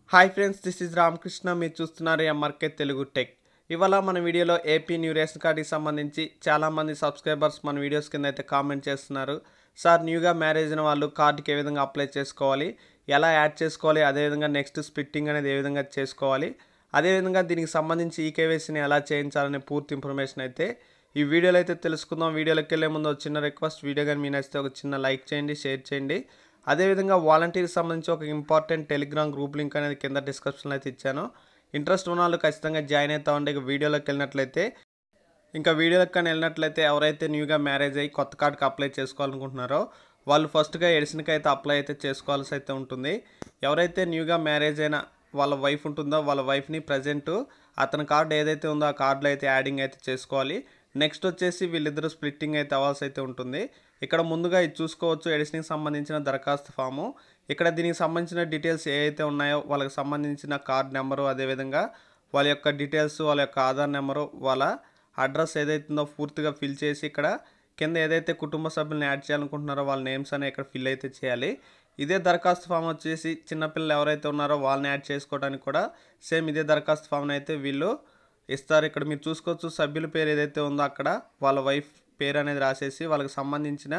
hi friends this is Ramakrishna మీరు చూస్తున్నారు MRK Telugu tech ఇవాళ మన వీడియోలో ఏపీ న్యూ రేషన్ కార్డుకి సంబంధించి చాలామంది సబ్స్క్రైబర్స్ మన వీడియోస్ కింద అయితే కామెంట్ చేస్తున్నారు సార్ న్యూగా మ్యారేజ్ అయిన వాళ్ళు కార్డుకి ఏ విధంగా అప్లై చేసుకోవాలి ఎలా యాడ్ చేసుకోవాలి అదేవిధంగా నెక్స్ట్ స్ప్లిట్టింగ్ అనేది ఏ విధంగా చేసుకోవాలి అదేవిధంగా దీనికి సంబంధించి ఈ కేవైసీని ఎలా చేయించాలనే పూర్తి ఇన్ఫర్మేషన్ అయితే ఈ వీడియోలో అయితే తెలుసుకుందాం వీడియోలోకి వెళ్ళే ముందు ఒక చిన్న రిక్వెస్ట్ వీడియో కానీ మీ నచ్చితే ఒక చిన్న లైక్ చేయండి షేర్ చేయండి అదేవిధంగా వాలంటీర్కి సంబంధించి ఒక ఇంపార్టెంట్ టెలిగ్రామ్ గ్రూప్ లింక్ అనేది కింద డిస్క్రిప్షన్లో అయితే ఇచ్చాను ఇంట్రెస్ట్ ఉన్న వాళ్ళు ఖచ్చితంగా జాయిన్ అవుతా ఉండే ఇక వీడియోలోకి వెళ్ళినట్లయితే ఇంకా వీడియోలోకి కానీ వెళ్ళినట్లయితే ఎవరైతే న్యూగా మ్యారేజ్ అయ్యి కొత్త కార్డుకి అప్లై చేసుకోవాలనుకుంటున్నారో వాళ్ళు ఫస్ట్గా ఎడిషన్కి అయితే అప్లై అయితే చేసుకోవాల్సి అయితే ఉంటుంది ఎవరైతే న్యూగా మ్యారేజ్ అయిన వాళ్ళ వైఫ్ ఉంటుందో వాళ్ళ వైఫ్ని ప్రజెంట్ అతని కార్డు ఏదైతే ఉందో ఆ కార్డులో అయితే యాడింగ్ అయితే చేసుకోవాలి నెక్స్ట్ వచ్చేసి వీళ్ళిద్దరూ స్ప్లిట్టింగ్ అయితే అవ్వాల్సి అయితే ఉంటుంది ఇక్కడ ముందుగా ఇది చూసుకోవచ్చు ఎడిషన్కి సంబంధించిన దరఖాస్తు ఫాము ఇక్కడ దీనికి సంబంధించిన డీటెయిల్స్ ఏ అయితే ఉన్నాయో వాళ్ళకి సంబంధించిన కార్డ్ నెంబరు అదేవిధంగా వాళ్ళ యొక్క డీటెయిల్స్ వాళ్ళ యొక్క ఆధార్ నెంబరు వాళ్ళ అడ్రస్ ఏదైతుందో పూర్తిగా ఫిల్ చేసి ఇక్కడ కింద ఏదైతే కుటుంబ సభ్యులను యాడ్ చేయాలనుకుంటున్నారో వాళ్ళ నేమ్స్ అనేవి ఇక్కడ ఫిల్ అయితే చేయాలి ఇదే దరఖాస్తు ఫామ్ వచ్చేసి చిన్నపిల్లలు ఎవరైతే ఉన్నారో వాళ్ళని యాడ్ చేసుకోవడానికి కూడా సేమ్ ఇదే దరఖాస్తు ఫామ్ని అయితే వీళ్ళు ఇస్తారు ఇక్కడ మీరు చూసుకోవచ్చు సభ్యుల పేరు ఏదైతే ఉందో అక్కడ వాళ్ళ వైఫ్ పేరు అనేది రాసేసి వాళ్ళకి సంబంధించిన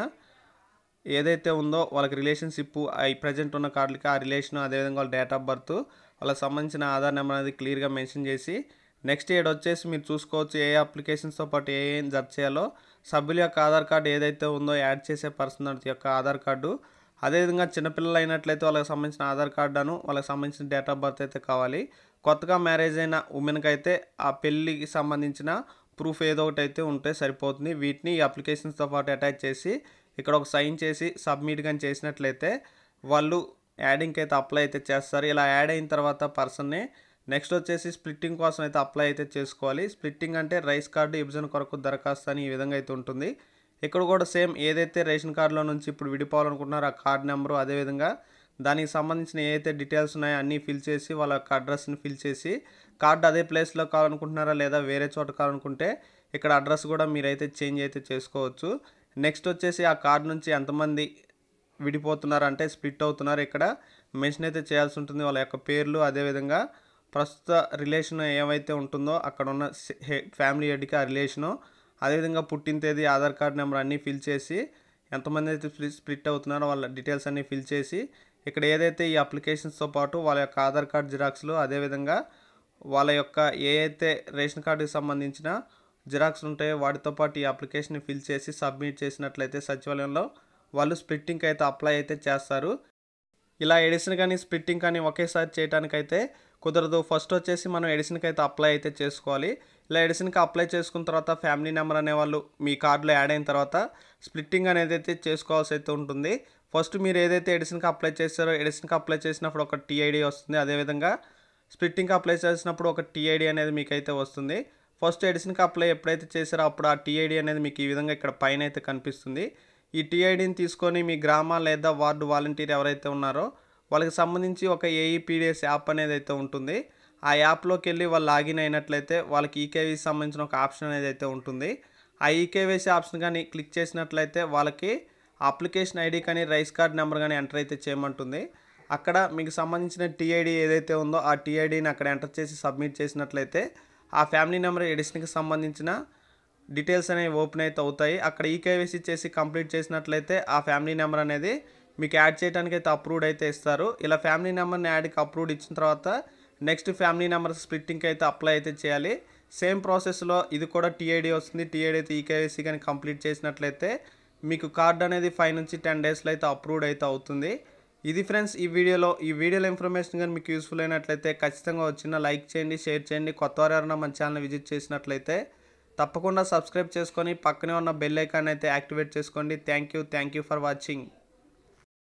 ఏదైతే ఉందో వాళ్ళకి రిలేషన్షిప్ ఈ ప్రజెంట్ ఉన్న కార్డులకి ఆ రిలేషన్ అదేవిధంగా వాళ్ళ డేట్ ఆఫ్ బర్త్ వాళ్ళకి సంబంధించిన ఆధార్ నెంబర్ అనేది క్లియర్గా మెన్షన్ చేసి నెక్స్ట్ ఏడు వచ్చేసి మీరు చూసుకోవచ్చు ఏ అప్లికేషన్స్తో పాటు ఏ ఏం జడ్ చేయాలో సభ్యుల యొక్క ఆధార్ కార్డు ఏదైతే ఉందో యాడ్ చేసే పర్సన్ యొక్క ఆధార్ కార్డు అదేవిధంగా చిన్నపిల్లలు అయినట్లయితే వాళ్ళకి సంబంధించిన ఆధార్ కార్డును వాళ్ళకి సంబంధించిన డేట్ ఆఫ్ బర్త్ అయితే కావాలి కొత్తగా మ్యారేజ్ అయిన ఉమెన్కి అయితే ఆ పెళ్ళికి సంబంధించిన ప్రూఫ్ ఏదో ఒకటి అయితే ఉంటే సరిపోతుంది వీటిని ఈ అప్లికేషన్స్తో పాటు అటాచ్ చేసి ఇక్కడ ఒక సైన్ చేసి సబ్మిట్ కానీ చేసినట్లయితే వాళ్ళు యాడింగ్కి అయితే అప్లై అయితే చేస్తారు ఇలా యాడ్ అయిన తర్వాత పర్సన్ని నెక్స్ట్ వచ్చేసి స్ప్లిట్టింగ్ కోసం అయితే అప్లై అయితే చేసుకోవాలి స్ప్లిట్టింగ్ అంటే రైస్ కార్డు విభజన కొరకు దరఖాస్తు అని ఈ విధంగా అయితే ఉంటుంది ఇక్కడ కూడా సేమ్ ఏదైతే రేషన్ కార్డులో నుంచి ఇప్పుడు విడిపోవాలనుకుంటున్నారో ఆ కార్డు నెంబరు అదేవిధంగా దానికి సంబంధించిన ఏదైతే డీటెయిల్స్ ఉన్నాయో అన్నీ ఫిల్ చేసి వాళ్ళ యొక్క అడ్రస్ని ఫిల్ చేసి కార్డు అదే ప్లేస్లో కావాలనుకుంటున్నారా లేదా వేరే చోట కావాలనుకుంటే ఇక్కడ అడ్రస్ కూడా మీరైతే చేంజ్ అయితే చేసుకోవచ్చు నెక్స్ట్ వచ్చేసి ఆ కార్డు నుంచి ఎంతమంది విడిపోతున్నారు అంటే స్ప్లిట్ అవుతున్నారు ఇక్కడ మెన్షన్ అయితే చేయాల్సి ఉంటుంది వాళ్ళ యొక్క పేర్లు అదేవిధంగా ప్రస్తుత రిలేషన్ ఏమైతే ఉంటుందో అక్కడ ఉన్న ఫ్యామిలీ హెడ్కి ఆ రిలేషను అదేవిధంగా పుట్టిన తేదీ ఆధార్ కార్డ్ నెంబర్ అన్నీ ఫిల్ చేసి ఎంతమంది అయితే స్ప్లిట్ అవుతున్నారో వాళ్ళ డీటెయిల్స్ అన్నీ ఫిల్ చేసి ఇక్కడ ఏదైతే ఈ అప్లికేషన్స్తో పాటు వాళ్ళ యొక్క ఆధార్ కార్డ్ జిరాక్స్లు అదేవిధంగా వాళ్ళ యొక్క ఏ అయితే రేషన్ కార్డుకి సంబంధించిన జిరాక్స్ ఉంటాయో వాటితో పాటు ఈ అప్లికేషన్ ఫిల్ చేసి సబ్మిట్ చేసినట్లయితే సచివాలయంలో వాళ్ళు స్ప్లిట్టింగ్కి అయితే అప్లై అయితే చేస్తారు ఇలా ఎడిషన్ కానీ స్ప్లిట్టింగ్ కానీ ఒకేసారి చేయడానికైతే కుదరదు ఫస్ట్ వచ్చేసి మనం ఎడిషన్కి అయితే అప్లై అయితే చేసుకోవాలి ఇలా ఎడిషన్కి అప్లై చేసుకున్న తర్వాత ఫ్యామిలీ నెంబర్ అనేవాళ్ళు మీ కార్డులో యాడ్ అయిన తర్వాత స్ప్లిట్టింగ్ అనేది అయితే చేసుకోవాల్సి అయితే ఉంటుంది ఫస్ట్ మీరు ఏదైతే ఎడిషన్కి అప్లై చేస్తారో ఎడిషన్కి అప్లై చేసినప్పుడు ఒక టీఐడి వస్తుంది అదేవిధంగా స్ప్లిట్టింగ్కి అప్లై చేసినప్పుడు ఒక టీఐడి అనేది మీకు అయితే వస్తుంది ఫస్ట్ ఎడిషన్కి అప్లై ఎప్పుడైతే చేశారో అప్పుడు ఆ టీఐడి అనేది మీకు ఈ విధంగా ఇక్కడ పైన అయితే కనిపిస్తుంది ఈ టీఐడిని తీసుకొని మీ గ్రామ లేదా వార్డు వాలంటీర్ ఎవరైతే ఉన్నారో వాళ్ళకి సంబంధించి ఒక ఏఈపీడిఎస్ యాప్ అనేది అయితే ఉంటుంది ఆ యాప్లోకి వెళ్ళి వాళ్ళు లాగిన్ అయినట్లయితే వాళ్ళకి ఈకేవీకి సంబంధించిన ఒక ఆప్షన్ అనేది అయితే ఉంటుంది ఆ ఈకేవైసీ ఆప్షన్ కానీ క్లిక్ చేసినట్లయితే వాళ్ళకి అప్లికేషన్ ఐడి కానీ రైస్ కార్డ్ నెంబర్ కానీ ఎంటర్ అయితే చేయమంటుంది అక్కడ మీకు సంబంధించిన టీఐడి ఏదైతే ఉందో ఆ టీఐడిని అక్కడ ఎంటర్ చేసి సబ్మిట్ చేసినట్లయితే ఆ ఫ్యామిలీ నెంబర్ ఎడిషన్కి సంబంధించిన డీటెయిల్స్ అనేవి ఓపెన్ అయితే అవుతాయి అక్కడ ఈకేవైసీ చేసి కంప్లీట్ చేసినట్లయితే ఆ ఫ్యామిలీ నెంబర్ అనేది మీకు యాడ్ చేయడానికి అయితే అప్రూవ్డ్ అయితే ఇస్తారు ఇలా ఫ్యామిలీ నెంబర్ని యాడ్కి అప్రూవ్డ్ ఇచ్చిన తర్వాత నెక్స్ట్ ఫ్యామిలీ నెంబర్ స్ప్లిట్టింగ్కి అయితే అప్లై అయితే చేయాలి సేమ్ ప్రాసెస్లో ఇది కూడా టీఐడి వస్తుంది టీఐడి అయితే ఈకేవైసీ కానీ కంప్లీట్ చేసినట్లయితే మీకు కార్డ్ అనేది ఫైవ్ నుంచి టెన్ డేస్లో అయితే అప్రూవ్డ్ అయితే అవుతుంది ఇది ఫ్రెండ్స్ ఈ వీడియోలో ఈ వీడియోలో ఇన్ఫర్మేషన్ కానీ మీకు యూస్ఫుల్ అయినట్లయితే ఖచ్చితంగా వచ్చిన లైక్ చేయండి షేర్ చేయండి కొత్త వారు ఎవరైనా మన ఛానల్ విజిట్ చేసినట్లయితే తప్పకుండా సబ్స్క్రైబ్ చేసుకొని పక్కనే ఉన్న బెల్ ఐకాన్ అయితే యాక్టివేట్ చేసుకోండి thank you thank you for watching